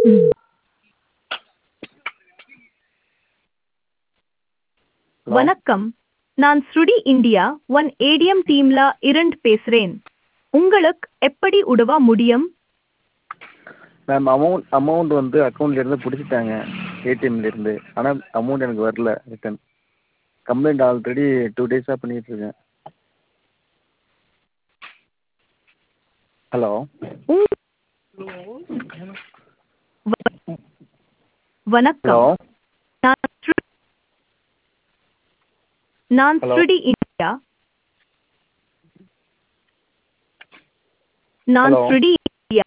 வணக்கம் நான் ஸ்ருடி இந்தியா ஒன் ஏடிஎம் டீம்ல இருந்து பேசுறேன் உங்களுக்கு எப்படி உதவ முடியும் மேம் அமௌண்ட் அமௌண்ட் வந்து அக்கௌண்ட்லேருந்து பிடிச்சிட்டாங்க ஏடிஎம்லேருந்து ஆனால் அமௌண்ட் எனக்கு வரல ரிட்டன் கம்ப்ளைண்ட் ஆல்ரெடி டூ டேஸாக பண்ணிகிட்ருக்கேன் ஹலோ வணக்கம் ஹலோ நான் ஸ்ரு- நான் Hello. ஸ்ருடி இந்தியா நான் Hello. ஸ்ருடி இந்தியா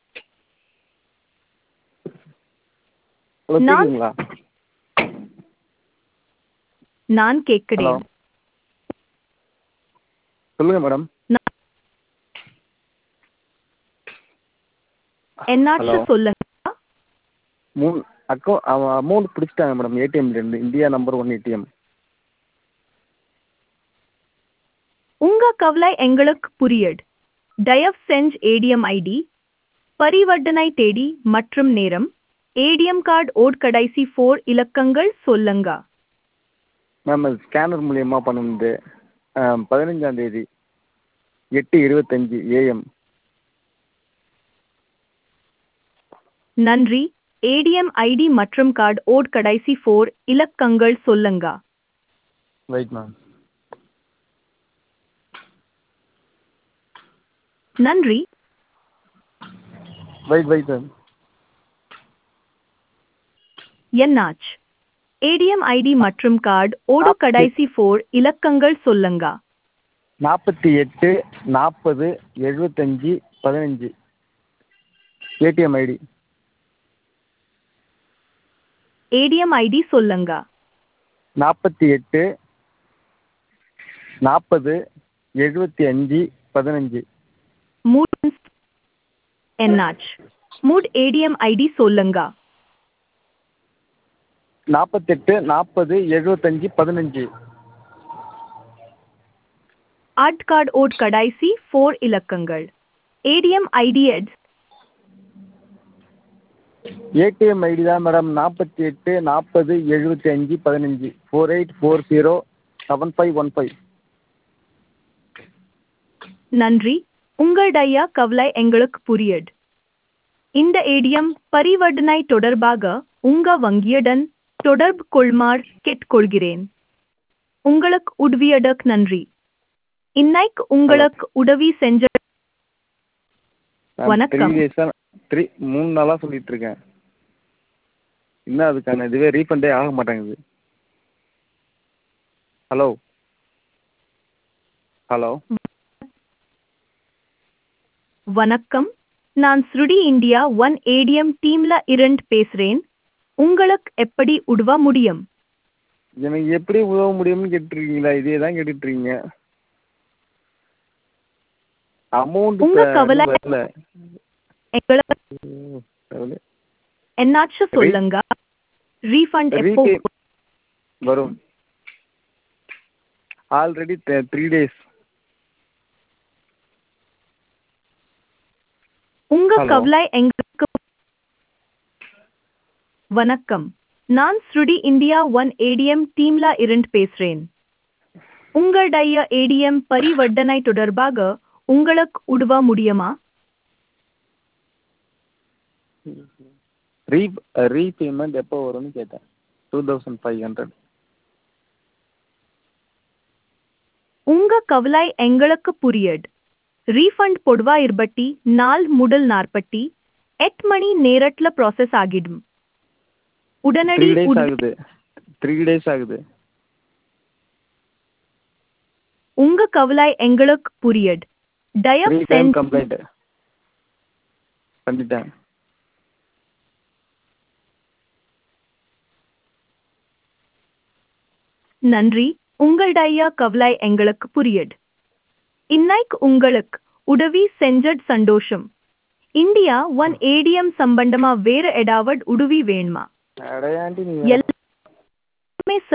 ஹலோ நான்- கேட்குங்களா நான் ஹலோ கேட்கிறேன் சொல்லுங்கள் மேடம் நான்- என்னாச்சு Hello. சொல்லுங்க மூணு அக்கௌ அமௌண்ட் பிடிச்சிட்டாங்க மேடம் ஏடிஎம்லேருந்து இந்தியா நம்பர் ஒன் ஏடிஎம் உங்க கவலை எங்களுக்கு புரியுது தயவு செஞ்சு ஏடிஎம் ஐடி பரிவர்த்தனை தேதி மற்றும் நேரம் ஏடிஎம் கார்டு ஓட் கடைசி ஃபோர் இலக்கங்கள் சொல்லுங்க மேம் அது ஸ்கேனர் மூலியமாக பண்ணுனது பதினஞ்சாம் தேதி எட்டு இருபத்தஞ்சி ஏஎம் நன்றி ஏடிஎம் ஐடி மற்றும் கார்டு ஓட் கடைசி ஃபோர் இலக்கங்கள் சொல்லுங்க ரைட் மேம் நன்றி ரைட் ரைட் மேம் என்னாச்சு ஏடிஎம் ஐடி மற்றும் கார்டு ஓடு நாற்பத்தி- கடைசி ஃபோர் இலக்கங்கள் சொல்லுங்க நாற்பத்தி எட்டு நாற்பது எழுபத்தஞ்சி பதினஞ்சு ஏடிஎம் ஐடி ஏடிஎம் ஐடி சொல்லுங்க நாற்பத்தி எட்டு நாற்பது எழுபத்தி அஞ்சு பதினஞ்சு மூட் என்னாச்சு மூட் ஏடிஎம் ஐடி சொல்லுங்க நாற்பத்தெட்டு நாற்பது எழுபத்தஞ்சி பதினஞ்சு ஆட் கார்டு ஓட் கடைசி ஃபோர் இலக்கங்கள் ஏடிஎம் ஐடி எட் ஏடிஎம் ஐடி தான் மேடம் நாற்பத்தி எட்டு நாற்பது எழுபத்தி அஞ்சு பதினஞ்சு four eight four zero seven five one five நன்றி உங்களுடைய கவலை எங்களுக்கு புரியுது இந்த ஏடிஎம் பரிவர்த்தனை தொடர்பாக உங்க வங்கியுடன் தொடர்பு கொள்மாறு கேட்டுக்கொள்கிறேன் உங்களுக்கு உதவியதற்கு நன்றி இன்னைக்கு உங்களுக்கு உதவி செஞ்ச த்ரீ வணக்கம். டேஸாக த்ரீ மூணு நாளாக சொல்லிட்டு இருக்கேன் இன்னும் அதுக்கான இதுவே ரீஃபண்டே ஆக மாட்டேங்குது ஹலோ ஹலோ வணக்கம் நான் ஸ்ருடி இந்தியா ஒன் ஏடிஎம் டீம்ல இருந்து பேசுறேன் உங்களுக்கு எப்படி உதவ முடியும் எனக்கு எப்படி உதவ முடியும்னு கேட்டுருக்கீங்களா இதே தான் கேட்டுட்ருக்கீங்க அமௌண்ட் உங்க கவலை- வரல எங்களுக்கு ஓ, கடவுளே. என்னாச்சு சொல்லுங்க ரீஃபண்ட் எப்போ Repay- வரும் ஆல்ரெடி த்ரீ டேஸ் உங்க Hello. கவலை எங்களுக்கு வணக்கம் நான் ஸ்ருடி இந்தியா ஒன் ஏடிஎம் டீம்ல இருந்து பேசுறேன் உங்களுடைய ஏடிஎம் பரிவர்த்தனை தொடர்பாக உங்களுக்கு உதவ முடியுமா ரீ ரீபேமெண்ட் எப்போ வரும்னு கேட்டேன் டூ தௌசண்ட் ஃபைவ் ஹண்ட்ரட் உங்க கவலை எங்களுக்கு புரியுது ரீஃபண்ட் பொதுவா இருபட்டி நாள் முதல் நாற்பட்டி எட்டு மணி நேரத்துல ப்ராசஸ் ஆகிடும் உடனடி த்ரீ டேஸ் உதவி- ஆகுது த்ரீ டேஸ் ஆகுது உங்க கவலை எங்களுக்கு புரியுது த்ரீ தயவு டைம் செஞ்சு கம்ப்ளைண்ட் பண்ணிட்டேன் நன்றி உங்களுடைய கவலை எங்களுக்கு புரியுது இன்னைக்கு உங்களுக்கு உதவி செஞ்சது சந்தோஷம் இந்தியா ஒன் ஏடிஎம் சம்பந்தமா வேற ஏதாவது உதவி வேணுமா அடையாண்டி நீ எல்லாமே